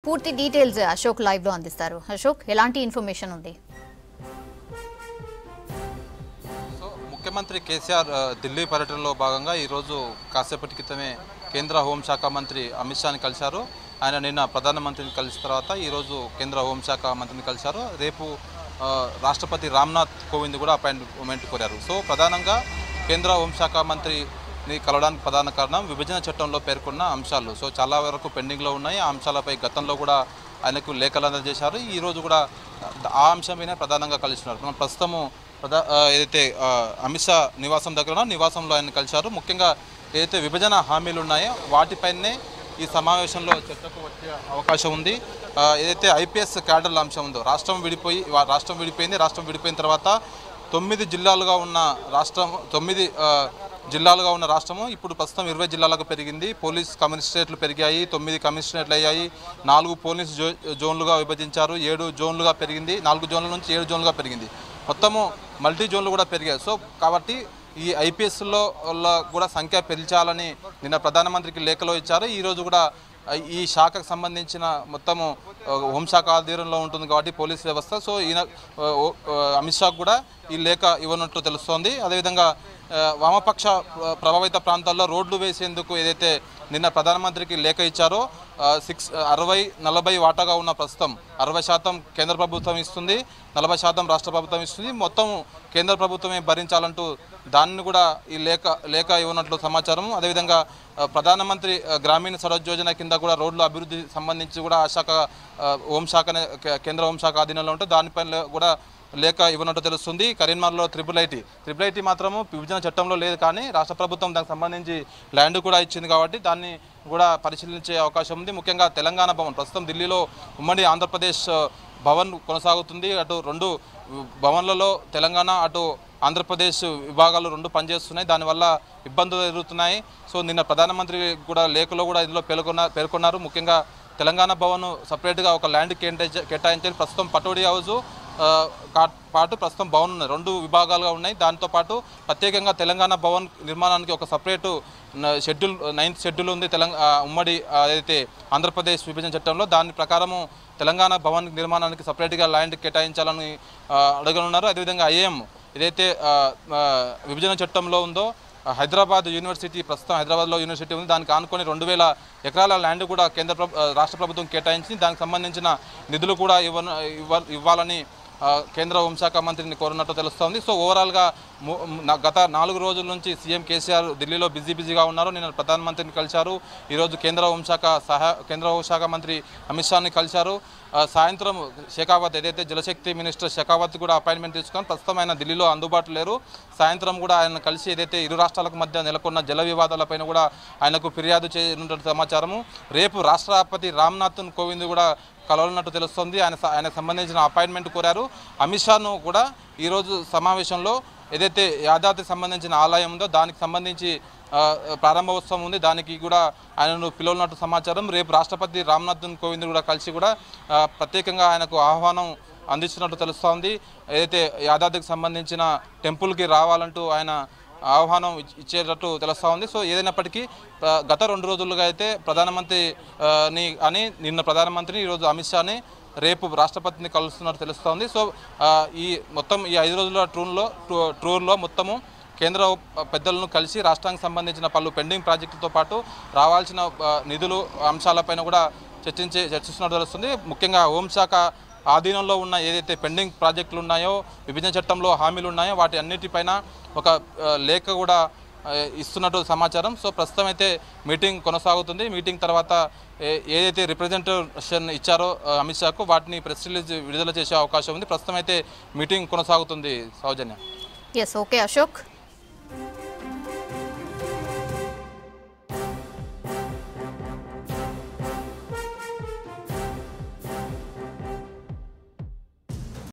పూర్తి details Ashok live లో అందిస్తారు అశోక్ ఎలాంటి ఇన్ఫర్మేషన్ ఉంది సో ముఖ్యమంత్రి కేసీఆర్ ఆ, ఢిల్లీ పర్యటనలో భాగంగా ఈరోజు కాసేపటి క్రితమే కేంద్ర హోంశాఖ మంత్రి అమిత్ షాని కలిశారు ఆయన నిన్న ప్రధానమంత్రిని కలిసిన తర్వాత ఈరోజు కేంద్ర హోంశాఖ మంత్రిని కలిశారు రేపు ఆ, రాష్ట్రపతి రామ్నాథ్ కోవింద్ కూడా అపాయింట్మెంట్ కోరారు సో ప్రధానంగా కేంద్ర హోంశాఖ మంత్రిని కలవడానికి ప్రధాన కారణం విభజన చట్టంలో పేర్కొన్న అంశాలు సో చాలా వరకు పెండింగ్లో ఉన్నాయి ఆ అంశాలపై గతంలో కూడా ఆయనకు లేఖలు అందజేశారు ఈ రోజు కూడా ఆ అంశం మీద ప్రధానంగా కలిసినారు మనం ప్రస్తుతము ప్రధా ఆ, ఏదైతే ఆ, అమిత్ షా నివాసం దగ్గర నివాసంలో ఆయన కలిశారు ముఖ్యంగా ఏదైతే విభజన హామీలు ఉన్నాయో వాటిపైనే ఈ సమావేశంలో చర్చకు వచ్చే అవకాశం ఉంది ఆ, ఏదైతే ఐపీఎస్ క్యాడర్ల అంశం ఉందో రాష్ట్రం విడిపోయి వా- రాష్ట్రం విడిపోయింది రాష్ట్రం విడిపోయిన తర్వాత తొమ్మిది జిల్లాలుగా ఉన్న రాష్ట్రం తొమ్మిది ఆ, జిల్లాలుగా ఉన్న రాష్ట్రము ఇప్పుడు ప్రస్తుతం ఇరవై జిల్లాలకు పెరిగింది పోలీస్ కమిషనరేట్లు పెరిగాయి తొమ్మిది కమిషనరేట్లు అయ్యాయి నాలుగు పోలీస్ జో జోన్లుగా విభజించారు ఏడు జోన్లుగా పెరిగింది నాలుగు జోన్ల నుంచి ఏడు జోన్లుగా పెరిగింది మొత్తము మల్టీ జోన్లు కూడా పెరిగాయి సో కాబట్టి ఈ ఐపీఎస్లో కూడా సంఖ్య పెంచాలని నిన్న ప్రధానమంత్రికి లేఖలో ఇచ్చారు ఈరోజు కూడా ఆ, ఈ శాఖకు సంబంధించిన మొత్తము ఆ, హోంశాఖ ఆధ్వర్యంలో ఉంటుంది కాబట్టి పోలీస్ వ్యవస్థ సో ఈయన ఆ, ఓ- ఆ, అమిత్ షాకు కూడా ఈ లేఖ ఇవ్వనట్టు తెలుస్తోంది అదేవిధంగా ఆ, వామపక్ష ప్ర- ప్రభావిత ప్రాంతాల్లో రోడ్లు వేసేందుకు ఏదైతే నిన్న ప్రధానమంత్రికి లేఖ ఇచ్చారో సిక్స్ అరవై నలభై వాటాగా ఉన్న ప్రస్తుతం అరవై శాతం కేంద్ర ప్రభుత్వం ఇస్తుంది నలభై శాతం రాష్ట్ర ప్రభుత్వం ఇస్తుంది మొత్తం కేంద్ర ప్రభుత్వమే భరించాలంటూ దాన్ని కూడా ఈ లేఖ లేఖ ఇవ్వనట్లు సమాచారం అదేవిధంగా ఆ, ప్రధానమంత్రి ఆ, గ్రామీణ సడక్ యోజన కింద కూడా రోడ్ల అభివృద్ధి సంబంధించి కూడా ఆ శాఖ ఆ, హోంశాఖనే కే- కేంద్ర హోంశాఖ ఆధీనంలో ఉంటే దానిపైన కూడా లేఖ ఇవ్వనట్టు తెలుస్తుంది కరీంనగర్లో త్రిపుల్ ఐటీ త్రిపుల్ ఐటీ మాత్రము విభజన చట్టంలో లేదు కానీ రాష్ట్ర ప్రభుత్వం దానికి సంబంధించి ల్యాండ్ కూడా ఇచ్చింది కాబట్టి దాన్ని కూడా పరిశీలించే అవకాశం ఉంది ముఖ్యంగా తెలంగాణ భవన్ ప్రస్తుతం ఢిల్లీలో ఉమ్మడి ఆంధ్రప్రదేశ్ ఆ, భవన్ కొనసాగుతుంది అటు రెండు భవన్లలో తెలంగాణ అటు ఆంధ్రప్రదేశ్ విభాగాలు రెండు పనిచేస్తున్నాయి దానివల్ల ఇబ్బందులు ఎదుగుతున్నాయి సో నిన్న ప్రధానమంత్రి కూడా లేఖలో కూడా ఇందులో పేర్కొన్న పేర్కొన్నారు ముఖ్యంగా తెలంగాణ భవన్ సపరేట్గా ఒక ల్యాండ్ కేటాయించ కేటాయించాలి ప్రస్తుతం పటోడి హౌస్ ఆ, కా- పాటు ప్రస్తుతం భవన్ ఉన్నాయి రెండు విభాగాలుగా ఉన్నాయి దాంతో పాటు ప్రత్యేకంగా తెలంగాణ భవన్ నిర్మాణానికి ఒక సపరేటు న- షెడ్యూల్ నైన్త్ షెడ్యూల్ ఉంది తెలంగాణ ఉమ్మడి ఆ, ఏదైతే ఆంధ్రప్రదేశ్ విభజన చట్టంలో దాని ప్రకారము తెలంగాణ భవన్ నిర్మాణానికి సపరేట్గా ల్యాండ్ కేటాయించాలని ఆ, అడగనున్నారు అదేవిధంగా ఐఏఎం ఏదైతే ఆ, ఆ, విభజన చట్టంలో ఉందో ఆ, హైదరాబాద్ యూనివర్సిటీ ప్రస్తుతం హైదరాబాద్లో యూనివర్సిటీ ఉంది దానికి ఆనుకొని రెండు వేల ఎకరాల ల్యాండ్ కూడా కేంద్ర ప్రభు ఆ, రాష్ట్ర ప్రభుత్వం కేటాయించింది దానికి సంబంధించిన నిధులు కూడా ఇవ్వ ఇవ్వ ఇవ్వాలని ఆ, కేంద్ర హోంశాఖ మంత్రిని కోరినట్టు తెలుస్తోంది సో ఓవరాల్గా ము- న- గత నాలుగు రోజుల నుంచి సీఎం కేసీఆర్ ఢిల్లీలో బిజీ బిజీగా ఉన్నారు నిన్న ప్రధానమంత్రిని కలిశారు ఈరోజు కేంద్ర హోంశాఖ సహా కేంద్ర హోంశాఖ మంత్రి అమిత్ షాని కలిశారు ఆ, సాయంత్రం షెకావత్ ఏదైతే జలశక్తి మినిస్టర్ షెకావత్ కూడా అపాయింట్మెంట్ తీసుకొని ప్రస్తుతం ఆయన ఢిల్లీలో అందుబాటులో లేరు సాయంత్రం కూడా ఆయన కలిసి ఏదైతే ఇరు రాష్ట్రాలకు మధ్య నెలకొన్న జల వివాదాలపైన కూడా ఆయనకు ఫిర్యాదు చేయనున్నట్టు సమాచారము రేపు రాష్ట్రపతి రామ్నాథ్ కోవింద్ కూడా కలవనున్నట్టు తెలుస్తోంది ఆయన స- ఆయనకు సంబంధించిన అపాయింట్మెంట్ కోరారు అమిత్ షాను కూడా ఈరోజు సమావేశంలో ఏదైతే యాదాద్రి సంబంధించిన ఆలయం ఉందో దానికి సంబంధించి ఆ, ప్రారంభోత్సవం ఉంది దానికి కూడా ఆయనను పిలువనున్నట్టు సమాచారం రేపు రాష్ట్రపతి రామ్నాథ్ కోవింద్ కూడా కలిసి కూడా ఆ, ప్రత్యేకంగా ఆయనకు ఆహ్వానం అందిస్తున్నట్టు తెలుస్తోంది ఏదైతే యాదాద్రికి సంబంధించిన టెంపుల్కి రావాలంటూ ఆయన ఆహ్వానం ఇచ్- ఇచ్చేటట్టు తెలుస్తూ ఉంది సో ఏదైనప్పటికీ ఆ, గత రెండు రోజులుగా అయితే ప్రధానమంత్రి ఆ, ని అని నిన్న ప్రధానమంత్రిని ఈరోజు అమిత్ షాని రేపు రాష్ట్రపతిని కలుస్తున్నట్టు తెలుస్తోంది సో ఆ, ఈ మొత్తం ఈ ఐదు రోజుల టూర్లో టూ- టూర్లో మొత్తము కేంద్ర పెద్దలను కలిసి రాష్ట్రానికి సంబంధించిన పలు పెండింగ్ ప్రాజెక్టులతో పాటు రావాల్సిన ఆ, నిధులు అంశాలపైన కూడా చర్చించే చర్చిస్తున్నట్టు తెలుస్తుంది ముఖ్యంగా హోంశాఖ ఆధీనంలో ఉన్న ఏదైతే పెండింగ్ ప్రాజెక్టులు ఉన్నాయో విభజన చట్టంలో హామీలు ఉన్నాయో వాటి అన్నిటిపైన ఒక ఆ, లేఖ కూడా ఆ, ఇస్తున్నట్టు సమాచారం సో ప్రస్తుతం అయితే మీటింగ్ కొనసాగుతుంది మీటింగ్ తర్వాత ఏ- ఏదైతే రిప్రజెంటేషన్ ఇచ్చారో ఆ, అమిత్ షాకు వాటిని ప్రెస్ రిలీజ్ విడుదల చేసే అవకాశం ఉంది ప్రస్తుతం అయితే మీటింగ్ కొనసాగుతుంది సౌజన్య ఎస్ ఓకే అశోక్